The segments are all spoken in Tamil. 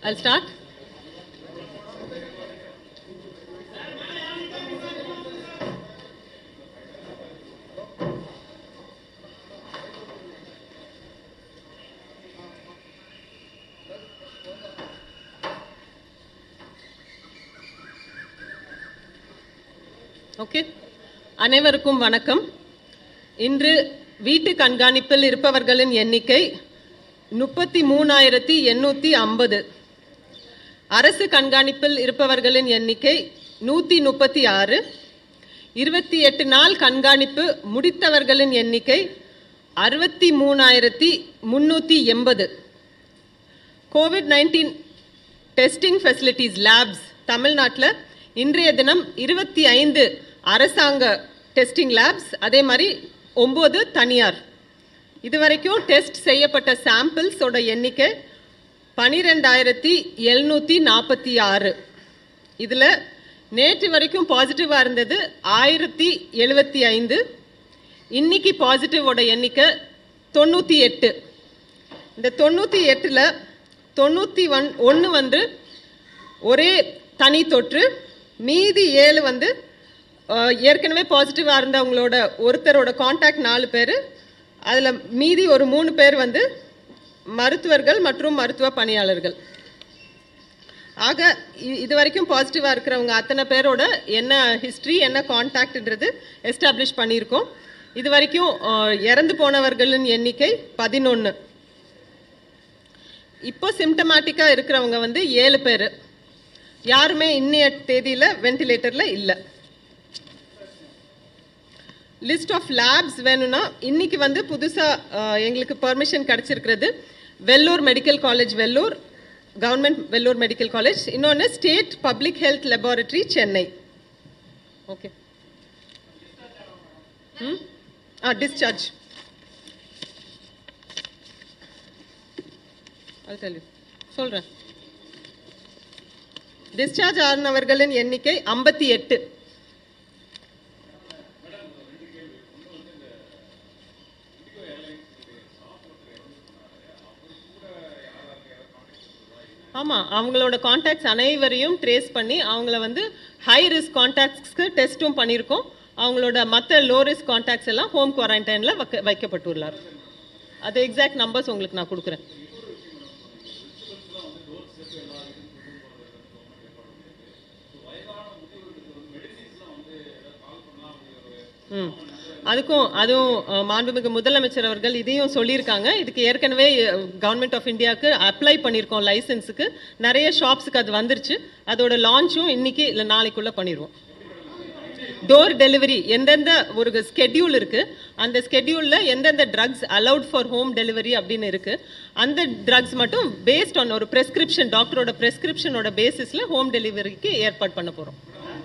I'll start. ஓகே அனைவருக்கும் வணக்கம் இன்று வீட்டு கண்காணிப்பில் இருப்பவர்களின் எண்ணிக்கை முப்பத்தி மூணாயிரத்தி எண்ணூற்றி ஐம்பது அரசு கண்காணிப்பில் இருப்பவர்களின் எண்ணிக்கை நூற்றி முப்பத்தி ஆறு இருபத்தி எட்டு நாள் கண்காணிப்பு முடித்தவர்களின் எண்ணிக்கை அறுபத்தி மூணாயிரத்தி முந்நூற்றி எண்பது covid nineteen testing facilities labs தமிழ்நாட்டில் இன்றைய தினம் இருபத்தி ஐந்து அரசாங்க டெஸ்டிங் லேப்ஸ் அதே மாதிரி ஒம்பது தனியார் இதுவரைக்கும் டெஸ்ட் செய்யப்பட்ட சாம்பிள்ஸோட எண்ணிக்கை பனிரெண்டாயிரத்தி எழுநூற்றி நாற்பத்தி ஆறு இதில் நேற்று வரைக்கும் பாசிட்டிவாக இருந்தது ஆயிரத்தி எழுபத்தி ஐந்து இன்னைக்கு பாசிட்டிவோட எண்ணிக்கை தொண்ணூற்றி எட்டு இந்த தொண்ணூற்றி எட்டில் தொண்ணூற்றி ஒன் ஒன்று வந்து ஒரே தனி தொற்று மீதி ஏழு வந்து அஹ், ஏற்கனவே பாசிட்டிவாக இருந்தவங்களோட ஒருத்தரோட காண்டாக்ட் நாலு பேர் அதில் மீதி ஒரு மூணு பேர் வந்து மருத்துவர்கள் மற்றும் மருத்துவ பணியாளர்கள் ஆக இ- இது வரைக்கும் பாசிட்டிவாக இருக்கிறவங்க அத்தனை பேரோட என்ன ஹிஸ்ட்ரி என்ன கான்டாக்ட்ன்றது எஸ்டாப்ளிஷ் பண்ணியிருக்கோம் இது வரைக்கும் அஹ், இறந்து போனவர்களின் எண்ணிக்கை பதினொன்று இப்போ சிம்டமேட்டிக்காக இருக்கிறவங்க வந்து ஏழு பேர் யாருமே இன்னைய தேதியில் வென்டிலேட்டரில் இல்லை லிஸ்ட் ஆஃப் லேப்ஸ் வேணும்னா இன்னைக்கு வந்து புதுசாக எங்களுக்கு பர்மிஷன் கிடச்சிருக்கிறது Vellore medical college Vellore government Vellore medical college இன்னொன்று state public health laboratory Chennai okay ம் ஆ டிஸ்சார்ஜ் I'll tell you. சொல்றேன் டிஸ்சார்ஜ் ஆனவர்களின் எண்ணிக்கை ஐம்பத்தி எட்டு ஆமா அவங்களோட காண்டாக்ட்ஸ் அனைவரையும் ட்ரேஸ் பண்ணி அவங்கள வந்து ஹை ரிஸ்க் காண்டாக்ட்ஸ்க்கு டெஸ்ட்டும் பண்ணியிருக்கோம் அவங்களோட மற்ற லோ ரிஸ்க் காண்டாக்ட்ஸ் எல்லாம் ஹோம் குவாரண்டைனில் வைக்க வைக்கப்பட்டுள்ளார் அது எக்ஸாக்ட் நம்பர்ஸ் உங்களுக்கு நான் கொடுக்குறேன் ம் அதுக்கும் அதுவும் அஹ், மாண்புமிகு முதலமைச்சர் அவர்கள் இதையும் சொல்லியிருக்காங்க இதுக்கு ஏற்கனவே கவர்மெண்ட் ஆஃப் இந்தியாவுக்கு அப்ளை பண்ணியிருக்கோம் லைசன்ஸுக்கு நிறைய ஷாப்ஸுக்கு அது வந்துருச்சு அதோட லான்ச்சும் இன்னைக்கு இல்லை நாளைக்குள்ள பண்ணிடுவோம் டோர் டெலிவரி எந்தெந்த ஒரு ஸ்கெட்யூல் இருக்கு அந்த ஸ்கெட்யூல்ல எந்தெந்த drugs allowed for home delivery அப்படின்னு இருக்கு அந்த ட்ரக்ஸ் மட்டும் பேஸ்ட் ஆன் ஒரு பிரெஸ்கிரிப்ஷன் டாக்டரோட பிரெஸ்கிரிப்ஷனோட பேசிஸ்ல ஹோம் டெலிவரிக்கு ஏற்பாடு பண்ண போறோம்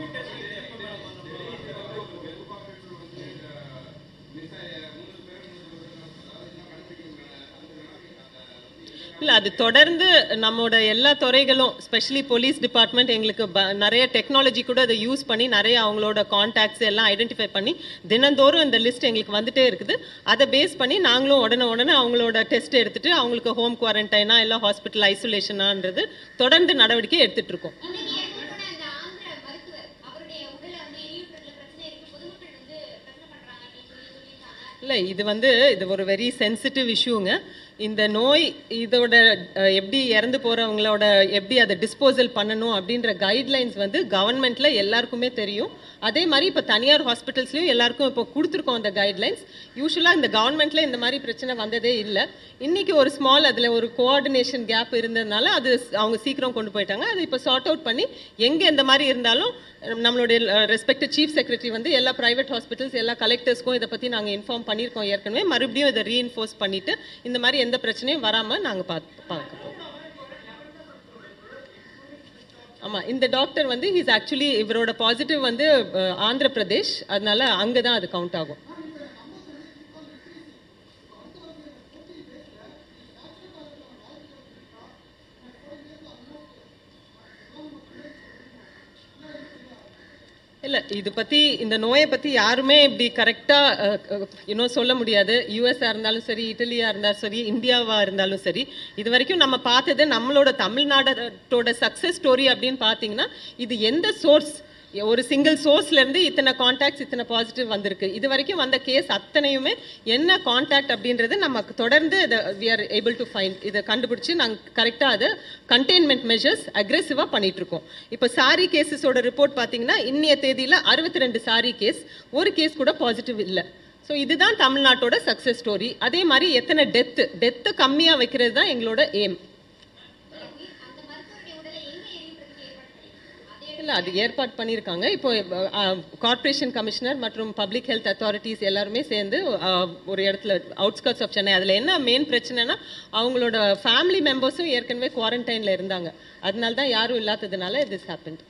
இல்ல அது தொடர்ந்து நம்மோட எல்லா துறைகளும் ஸ்பெஷலி போலீஸ் டிபார்ட்மெண்ட் எங்களுக்கு ப- நிறைய டெக்னாலஜி கூட அதை யூஸ் பண்ணி நிறைய அவங்களோட கான்டாக்ட்ஸ் எல்லாம் ஐடென்டிஃபை பண்ணி தினந்தோறும் இந்த லிஸ்ட் எங்களுக்கு வந்துட்டே இருக்குது அதை பேஸ் பண்ணி நாங்களும் உடனே உடனே அவங்களோட டெஸ்ட் எடுத்துட்டு அவங்களுக்கு ஹோம் குவாரண்டைனா இல்லை ஹாஸ்பிட்டல் ஐசோலேஷனான்றது தொடர்ந்து நடவடிக்கை எடுத்துட்டு இருக்கோம் இன்னைக்கு ஏற்பட்ட அந்த ஆந்திர மருத்துவர் அவருடைய உடல்ல வந்து எரியூட்டல்ல பிரச்சனை இருக்கு பொதுமக்கள் வந்து பிரச்சனை பண்றாங்க அப்படின்னு சொல்லி சொல்லியிருக்காங்க இல்லை இது வந்து இது ஒரு வெரி சென்சிட்டிவ் இஷ்யூங்க இந்த நோய் இதோட அஹ், எப்படி இறந்து போகிறவங்களோட எப்படி அதை டிஸ்போசல் பண்ணணும் அப்படின்ற கைட்லைன்ஸ் வந்து கவர்மெண்ட்டில் எல்லாருக்குமே தெரியும் அதே மாதிரி இப்போ தனியார் ஹாஸ்பிட்டல்ஸ்லையும் எல்லாருக்கும் இப்போ கொடுத்துருக்கோம் அந்த கைட்லைன்ஸ் யூஸ்வலாக இந்த கவர்மெண்ட்டில் இந்த மாதிரி பிரச்சனை வந்ததே இல்லை இன்னைக்கு ஒரு ஸ்மால் அதில் ஒரு கோஆர்டினேஷன் கேப் இருந்ததுனால அது அவங்க சீக்கிரம் கொண்டு போயிட்டாங்க அது இப்போ சார்ட் அவுட் பண்ணி எங்கே இந்த மாதிரி இருந்தாலும் நம்மளுடைய ரெஸ்பெக்டட் சீஃப் செக்ரட்டரி வந்து எல்லா பிரைவேட் ஹாஸ்பிட்டல்ஸ் எல்லா கலெக்டர்ஸ்க்கும் இதை பற்றி நாங்கள் இன்ஃபார்ம் பண்ணியிருக்கோம் ஏற்கனவே மறுபடியும் இதை ரீஇன்ஃபோர்ஸ் பண்ணிட்டு இந்த மாதிரி எந்த பிரச்சனையும் வராமல் நாங்கள் பார்த்து பார்க்க போகிறோம் ஆமாம் இந்த டாக்டர் வந்து ஹீஸ் ஆக்சுவலி இவரோட பாசிட்டிவ் வந்து அஹ், ஆந்திர பிரதேஷ் அதனால அங்கே தான் அது கவுண்ட் ஆகும் இல்ல இது பத்தி இந்த நோயை பத்தி யாருமே இப்படி கரெக்டா இன்னும் சொல்ல முடியாது யூஎஸ்ஆ இருந்தாலும் சரி இட்டலியா இருந்தாலும் சரி இந்தியாவா இருந்தாலும் சரி இது வரைக்கும் நம்ம பார்த்தது நம்மளோட தமிழ்நாடோட சக்சஸ் ஸ்டோரி அப்படின்னு பார்த்தீங்கன்னா இது எந்த சோர்ஸ் ஒரு சிங்கிள் சோர்ஸ்ல இருந்து இத்தனை கான்டாக்ட்ஸ் இத்தனை பாசிட்டிவ் வந்திருக்கு இது வரைக்கும் வந்த கேஸ் அத்தனையுமே என்ன கான்டாக்ட் அப்படின்றது நமக்கு தொடர்ந்து இதை we are able to find இதை கண்டுபிடிச்சு நாங்கள் கரெக்டாக அதை கண்டெய்ன்மெண்ட் மெஷர்ஸ் அக்ரெசிவாக பண்ணிட்டு இருக்கோம் இப்போ சாரி கேசஸோட ரிப்போர்ட் பார்த்தீங்கன்னா இன்னைய தேதியில் அறுபத்தி ரெண்டு சாரி கேஸ் ஒரு கேஸ் கூட பாசிட்டிவ் இல்லை ஸோ இதுதான் தமிழ்நாட்டோட சக்ஸஸ் ஸ்டோரி அதே மாதிரி எத்தனை டெத்து டெத்தை கம்மியாக வைக்கிறது தான் எங்களோட எய்ம் அந்த மருத்துவருடைய உடலை எங்க எரிவுறதுக்கு ஏற்பாடு பண்ணிருக்காங்க அதே இல்லை அது ஏற்பாடு பண்ணியிருக்காங்க இப்போ கார்ப்பரேஷன் கமிஷனர் மற்றும் பப்ளிக் ஹெல்த் அத்தாரிட்டிஸ் எல்லாருமே சேர்ந்து அஹ், ஒரு இடத்துல அவுட்ஸ்கர்ட்ஸ் ஆஃப் சென்னை அதில் என்ன மெயின் பிரச்சனைனா அவங்களோட ஃபேமிலி மெம்பர்ஸும் ஏற்கனவே குவாரண்டைனில் இருந்தாங்க அதனால தான் யாரும் இல்லாததுனால திஸ் ஹேப்பன்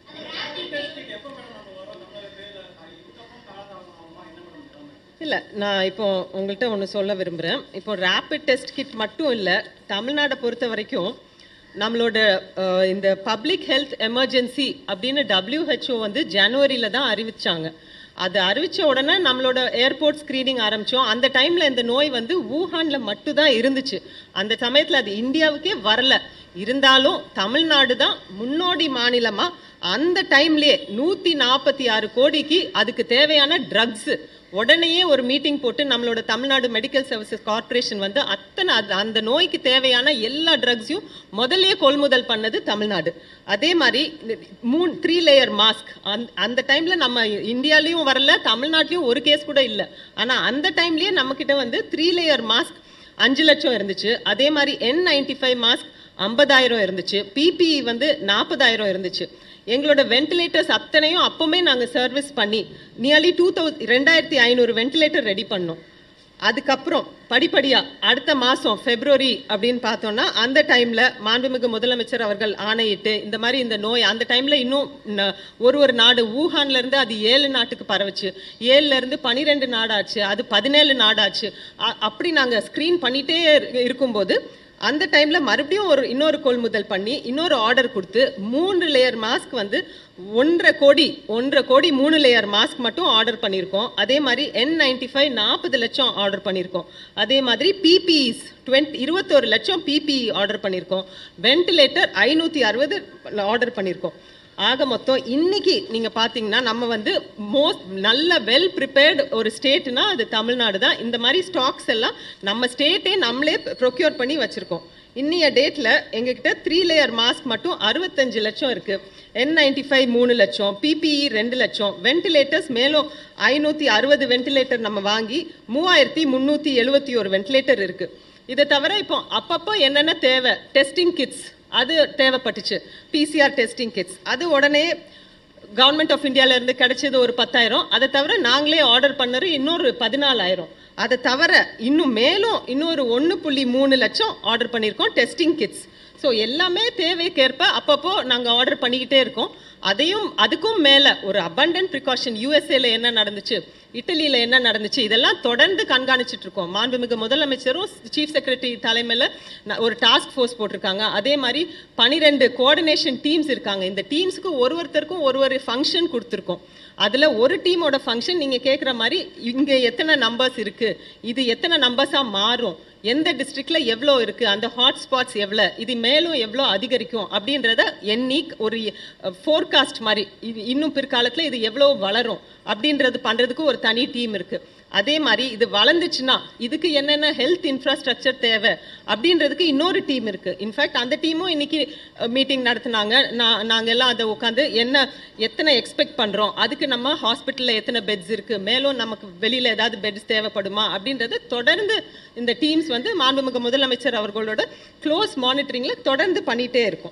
இல்லை நான் இப்போ உங்கள்கிட்ட ஒன்று சொல்ல விரும்புகிறேன் இப்போ ரேபிட் டெஸ்ட் கிட் மட்டும் இல்லை தமிழ்நாடை பொறுத்த வரைக்கும் நம்மளோட அஹ், இந்த பப்ளிக் ஹெல்த் எமர்ஜென்சி அப்படின்னு WHO வந்து ஜனவரியில் தான் அறிவிச்சாங்க அது அறிவிச்ச உடனே நம்மளோட ஏர்போர்ட் ஸ்க்ரீனிங் ஆரம்பிச்சோம் அந்த டைம்ல இந்த நோய் வந்து வூஹான்ல மட்டும் தான் இருந்துச்சு அந்த சமயத்துல அது இந்தியாவுக்கே வரல இருந்தாலும் தமிழ்நாடு தான் முன்னோடி மாநிலமா அந்த டைம்லயே நூத்தி நாற்பத்தி ஆறு கோடிக்கு அதுக்கு தேவையான ட்ரக்ஸ் உடனேயே ஒரு மீட்டிங் போட்டு நம்மளோட தமிழ்நாடு மெடிக்கல் சர்வீசஸ் கார்ப்பரேஷன் வந்து அத்தனை அது- அந்த நோய்க்கு தேவையான எல்லா ட்ரக்ஸையும் முதல்லயே கொள்முதல் பண்ணது தமிழ்நாடு அதே மாதிரி மூணு த்ரீ லேயர் மாஸ்க் அந்த டைம்ல நம்ம இந்தியாலயும் வரல தமிழ்நாட்டிலயும் ஒரு கேஸ் கூட இல்லை ஆனா அந்த டைம்லயே நம்ம கிட்ட வந்து த்ரீ லேயர் மாஸ்க் அஞ்சு லட்சம் இருந்துச்சு அதே மாதிரி என் நைன்டி ஃபைவ் மாஸ்க் ஐம்பதாயிரம் இருந்துச்சு பிபிஇ வந்து நாற்பதாயிரம் இருந்துச்சு எங்களோட வென்டிலேட்டர்ஸ் அத்தனையும் அப்பவுமே நாங்கள் சர்வீஸ் பண்ணி நியர்லி டூ தௌசண்ட் ரெண்டாயிரத்தி ஐநூறு வென்டிலேட்டர் ரெடி பண்ணோம் அதுக்கப்புறம் படிப்படியா அடுத்த மாசம் பிப்ரவரி அப்படின்னு பார்த்தோம்னா அந்த டைம்ல மாண்புமிகு முதலமைச்சர் அவர்கள் ஆணையிட்டு இந்த மாதிரி இந்த நோய் அந்த டைம்ல இன்னும் ந- ஒரு ஒரு நாடு ஊஹான்ல இருந்து அது ஏழு நாட்டுக்கு பரவுச்சு ஏழுல இருந்து பனிரெண்டு நாடாச்சு அது பதினேழு நாடாச்சு அ- அப்படி நாங்க ஸ்கிரீன் பண்ணிட்டே இரு- இருக்கும்போது அந்த டைம்ல மறுபடியும் ஒரு இன்னொரு கொள்முதல் பண்ணி இன்னொரு ஆர்டர் கொடுத்து மூன்று லேயர் மாஸ்க் வந்து ஒன்றரை கோடி ஒன்றரை கோடி மூணு லேயர் மாஸ்க் மட்டும் ஆர்டர் பண்ணியிருக்கோம் அதே மாதிரி என் நைன்டி ஃபைவ் நாற்பது லட்சம் ஆர்டர் பண்ணியிருக்கோம் அதே மாதிரி பிபிஇஸ் டுவெண்ட்டி இருபத்தோரு லட்சம் பிபிஇ ஆர்டர் பண்ணியிருக்கோம் வென்டிலேட்டர் ஐநூற்றி அறுபது ஆர்டர் பண்ணியிருக்கோம் ஆக மொத்தம் இன்னைக்கு நீங்க பாத்தீங்கன்னா நம்ம வந்து மோஸ்ட் நல்ல வெல் ப்ரிப்பேர்டு ஒரு ஸ்டேட்னா அது தமிழ்நாடு தான் இந்த மாதிரி ஸ்டாக்ஸ் எல்லாம் நம்ம ஸ்டேட்டே நம்மளே ப்ரொக்யூர் பண்ணி வச்சிருக்கோம் இன்னைய டேட்ல எங்ககிட்ட த்ரீ லேயர் மாஸ்க் மட்டும் அறுபத்தஞ்சு லட்சம் இருக்கு என் நைன்டி ஃபைவ் மூணு லட்சம் பிபிஇ ரெண்டு லட்சம் வென்டிலேட்டர்ஸ் மேலும் ஐநூத்தி அறுபது வென்டிலேட்டர் நம்ம வாங்கி மூவாயிரத்தி முந்நூற்றி எழுபத்தி ஒரு வென்டிலேட்டர் இருக்கு இதை தவிர இப்போ அப்பப்போ என்னென்ன தேவை டெஸ்டிங் கிட்ஸ் அது தேவைப்பட்டுச்சு பிசிஆர் டெஸ்டிங் கிட்ஸ் அது உடனே கவர்மெண்ட் ஆஃப் இந்தியால இருந்து கிடைச்சது ஒரு பத்தாயிரம் அதை தவிர நாங்களே ஆர்டர் பண்ணது இன்னொரு பதினாலாயிரம் அதை தவிர இன்னும் மேலும் இன்னொரு ஒன்று புள்ளி மூணு லட்சம் ஆர்டர் பண்ணியிருக்கோம் டெஸ்டிங் கிட்ஸ் ஸோ எல்லாமே தேவைக்கேற்ப அப்பப்போ நாங்கள் ஆர்டர் பண்ணிக்கிட்டே இருக்கோம் அதையும் அதுக்கும் மேலே ஒரு அபண்டன்ட் ப்ரிகாஷன் யூஎஸ்ஏல என்ன நடந்துச்சு இட்டலியில் என்ன நடந்துச்சு இதெல்லாம் தொடர்ந்து கண்காணிச்சிட்டு இருக்கோம் மாண்புமிகு முதலமைச்சரும் சீஃப் செக்ரட்டரி தலைமையில் ந- ஒரு டாஸ்க் ஃபோர்ஸ் போட்டிருக்காங்க அதே மாதிரி பனிரெண்டு கோஆர்டினேஷன் டீம்ஸ் இருக்காங்க இந்த டீம்ஸ்க்கு ஒரு ஒருத்தருக்கும் ஒரு ஒரு ஃபங்க்ஷன் கொடுத்துருக்கோம் அதுல ஒரு டீமோட ஃபங்க்ஷன் நீங்க கேக்குற மாதிரி இங்க எத்தனை நம்பர்ஸ் இருக்கு இது எத்தனை நம்பர்ஸா மாறும் எந்த டிஸ்ட்ரிக்ட்ல எவ்வளோ இருக்கு அந்த ஹாட் ஸ்பாட்ஸ் எவ்வளோ இது மேலும் எவ்வளோ அதிகரிக்கும் அப்படின்றத எண்ணி ஒரு ஃபோர்காஸ்ட் மாதிரி இது இன்னும் பிற்காலத்துல இது எவ்வளோ வளரும் அப்படின்றது பண்றதுக்கு ஒரு தனி டீம் இருக்கு அதே மாதிரி இது வளர்ந்துச்சுன்னா இதுக்கு என்னென்ன ஹெல்த் இன்ஃப்ராஸ்ட்ரக்சர் தேவை அப்படின்றதுக்கு இன்னொரு டீம் இருக்கு இன்ஃபேக்ட் அந்த டீமும் இன்னைக்கு மீட்டிங் நடத்துனாங்க நான் நாங்க எல்லாம் அதை உட்காந்து என்ன எத்தனை எக்ஸ்பெக்ட் பண்றோம் அதுக்கு நம்ம ஹாஸ்பிட்டல்ல எத்தனை பெட்ஸ் இருக்கு மேலும் நமக்கு வெளியில ஏதாவது பெட்ஸ் தேவைப்படுமா அப்படின்றத தொடர்ந்து இந்த டீம்ஸ் வந்து மாண்புமிகு முதலமைச்சர் அவர்களோட க்ளோஸ் மானிட்டரிங்ல தொடர்ந்து பண்ணிட்டே இருக்கும்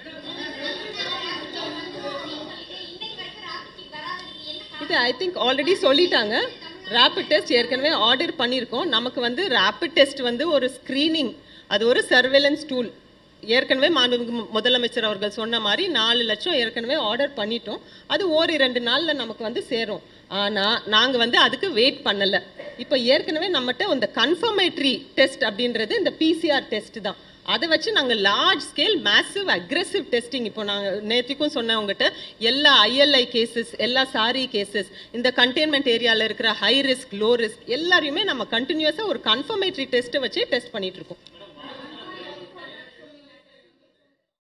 இன்னைக்கு வரைக்கும் ராத்திரிக்கு வராததுக்கு என்ன இது ஐ திங்க் ஆல்ரெடி சொல்லிட்டாங்க ரேபிட் டெஸ்ட் ஏற்கனவே ஆர்டர் பண்ணியிருக்கோம் நமக்கு வந்து ரேபிட் டெஸ்ட் வந்து ஒரு ஸ்க்ரீனிங் அது ஒரு சர்வேலன்ஸ் டூல் ஏற்கனவே மாண்புமிகு மு- முதலமைச்சர் அவர்கள் சொன்ன மாதிரி நாலு லட்சம் ஏற்கனவே ஆர்டர் பண்ணிட்டோம் அது ஓரி ரெண்டு நாள்ல நமக்கு வந்து சேரும் ஆனா நாங்க வந்து அதுக்கு வெயிட் பண்ணல இப்போ ஏற்கனவே நம்மகிட்ட இந்த கன்ஃபர்மேட்டரி டெஸ்ட் அப்படின்றது இந்த பிசிஆர் டெஸ்ட் தான் அதை வச்சு நாங்கள் large scale massive aggressive testing இப்போ நாங்கள் நேற்றுக்கும் சொன்னேன் உங்ககிட்ட எல்லா ஐஎல்ஐ கேசஸ் எல்லா சாரி கேசஸ் இந்த கண்டெய்ன்மெண்ட் ஏரியாவில் இருக்கிற ஹை ரிஸ்க் லோ ரிஸ்க் எல்லாரையுமே நம்ம கண்டினியூஸாக ஒரு கன்ஃபர்மேட்டரி டெஸ்ட்டை வச்சு டெஸ்ட் பண்ணிட்டு இருக்கோம்